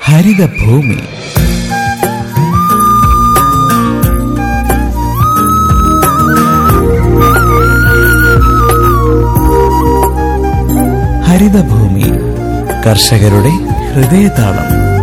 ഹരിതഭൂമി ഹരിതഭൂമി കർഷകരുടെ ഹൃദയതാളം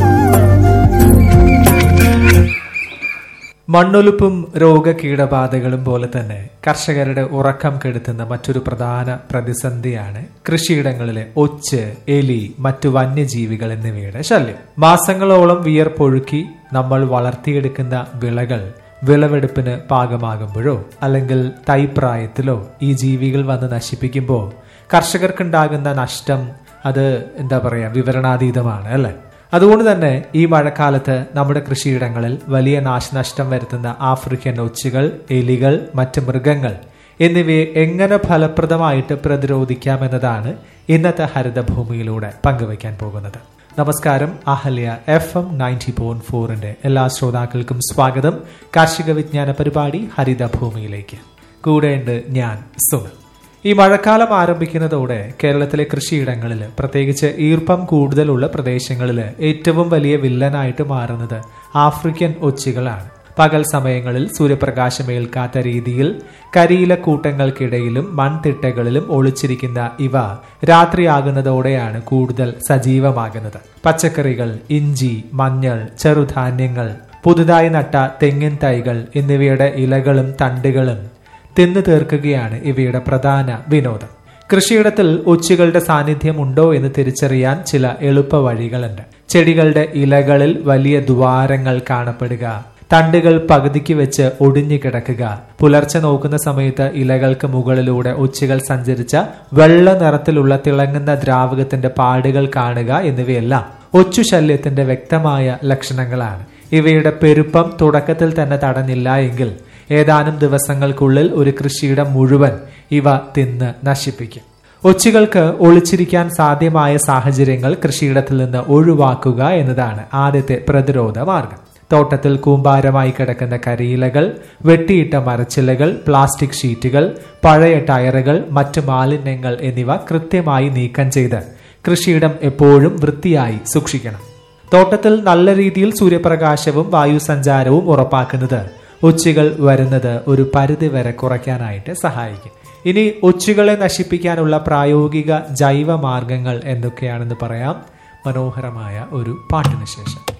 മണ്ണൊലിപ്പും രോഗകീടബാധകളും പോലെ തന്നെ കർഷകരുടെ ഉറക്കം കെടുത്തുന്ന മറ്റൊരു പ്രധാന പ്രതിസന്ധിയാണ് കൃഷിയിടങ്ങളിലെ ഒച്ച് എലി മറ്റു വന്യജീവികൾ എന്നിവയുടെ ശല്യം മാസങ്ങളോളം വിയർപ്പൊഴുക്കി നമ്മൾ വളർത്തിയെടുക്കുന്ന വിളകൾ വിളവെടുപ്പിന് പാകമാകുമ്പോഴോ അല്ലെങ്കിൽ തൈപ്രായത്തിലോ ഈ ജീവികൾ വന്ന് നശിപ്പിക്കുമ്പോൾ കർഷകർക്കുണ്ടാകുന്ന നഷ്ടം അത് എന്താ പറയാ വിവരണാതീതമാണ് അല്ലെ അതുകൊണ്ട് തന്നെ ഈ മഴക്കാലത്ത് നമ്മുടെ കൃഷിയിടങ്ങളിൽ വലിയ നാശനഷ്ടം വരുത്തുന്ന ആഫ്രിക്കൻ ഒച്ചുകൾ എലികൾ മറ്റ് മൃഗങ്ങൾ എന്നിവയെ എങ്ങനെ ഫലപ്രദമായിട്ട് പ്രതിരോധിക്കാമെന്നതാണ് ഇന്നത്തെ ഹരിതഭൂമിയിലൂടെ പങ്കുവയ്ക്കാൻ പോകുന്നത് നമസ്കാരം Ahalya F M ninety point ഫോറിന്റെ എല്ലാ ശ്രോതാക്കൾക്കും സ്വാഗതം കാർഷിക വിജ്ഞാന പരിപാടി ഹരിതഭൂമിയിലേക്ക് കൂടെയുണ്ട് ഞാൻ സുമൻ ഈ മഴക്കാലം ആരംഭിക്കുന്നതോടെ കേരളത്തിലെ കൃഷിയിടങ്ങളിൽ പ്രത്യേകിച്ച് ഈർപ്പം കൂടുതലുള്ള പ്രദേശങ്ങളിൽ ഏറ്റവും വലിയ വില്ലനായിട്ട് മാറുന്നത് ആഫ്രിക്കൻ ഒച്ചുകളാണ് പകൽ സമയങ്ങളിൽ സൂര്യപ്രകാശമേൽക്കാത്ത രീതിയിൽ കരിയില കൂട്ടങ്ങൾക്കിടയിലും മൺതിട്ടകളിലും ഒളിച്ചിരിക്കുന്ന ഇവ രാത്രിയാകുന്നതോടെയാണ് കൂടുതൽ സജീവമാകുന്നത് പച്ചക്കറികൾ ഇഞ്ചി മഞ്ഞൾ ചെറുധാന്യങ്ങൾ പുതുതായി നട്ട തെങ്ങിൻ തൈകൾ എന്നിവയുടെ ഇലകളും തണ്ടുകളും തിന്നു തീർക്കുകയാണ് ഇവയുടെ പ്രധാന വിനോദം കൃഷിയിടത്തിൽ ഒച്ചുകളുടെ സാന്നിധ്യം ഉണ്ടോ എന്ന് തിരിച്ചറിയാൻ ചില എളുപ്പ വഴികളുണ്ട് ചെടികളുടെ ഇലകളിൽ വലിയ ദ്വാരങ്ങൾ കാണപ്പെടുക തണ്ടുകൾ പകുതിക്ക് വെച്ച് ഒടിഞ്ഞു കിടക്കുക പുലർച്ചെ നോക്കുന്ന സമയത്ത് ഇലകൾക്ക് മുകളിലൂടെ ഒച്ചുകൾ സഞ്ചരിച്ച വെള്ള നിറത്തിലുള്ള തിളങ്ങുന്ന ദ്രാവകത്തിന്റെ പാടുകൾ കാണുക എന്നിവയെല്ലാം ഒച്ചു ശല്യത്തിന്റെ വ്യക്തമായ ലക്ഷണങ്ങളാണ് ഇവയുടെ പെരുപ്പം തുടക്കത്തിൽ തന്നെ തടഞ്ഞില്ല എങ്കിൽ ഏതാനും ദിവസങ്ങൾക്കുള്ളിൽ ഒരു കൃഷിയിടം മുഴുവൻ ഇവ തിന്ന് നശിപ്പിക്കും ഒച്ചുകൾക്ക് ഒളിച്ചിരിക്കാൻ സാധ്യമായ സാഹചര്യങ്ങൾ കൃഷിയിടത്തിൽ നിന്ന് ഒഴിവാക്കുക എന്നതാണ് ആദ്യത്തെ പ്രതിരോധ മാർഗം തോട്ടത്തിൽ കൂമ്പാരമായി കിടക്കുന്ന കരിയിലകൾ വെട്ടിയിട്ട മരച്ചിലകൾ പ്ലാസ്റ്റിക് ഷീറ്റുകൾ പഴയ ടയറുകൾ മറ്റു മാലിന്യങ്ങൾ എന്നിവ കൃത്യമായി നീക്കം ചെയ്ത് കൃഷിയിടം എപ്പോഴും വൃത്തിയായി സൂക്ഷിക്കണം തോട്ടത്തിൽ നല്ല രീതിയിൽ സൂര്യപ്രകാശവും വായു സഞ്ചാരവും ഉറപ്പാക്കുന്നത് ഒച്ചുകൾ വരുന്നത് ഒരു പരിധി വരെ കുറയ്ക്കാനായിട്ട് സഹായിക്കും ഇനി ഒച്ചുകളെ നശിപ്പിക്കാനുള്ള പ്രായോഗിക ജൈവ മാർഗങ്ങൾ എന്തൊക്കെയാണെന്ന് പറയാം മനോഹരമായ ഒരു പാട്ടിന് ശേഷം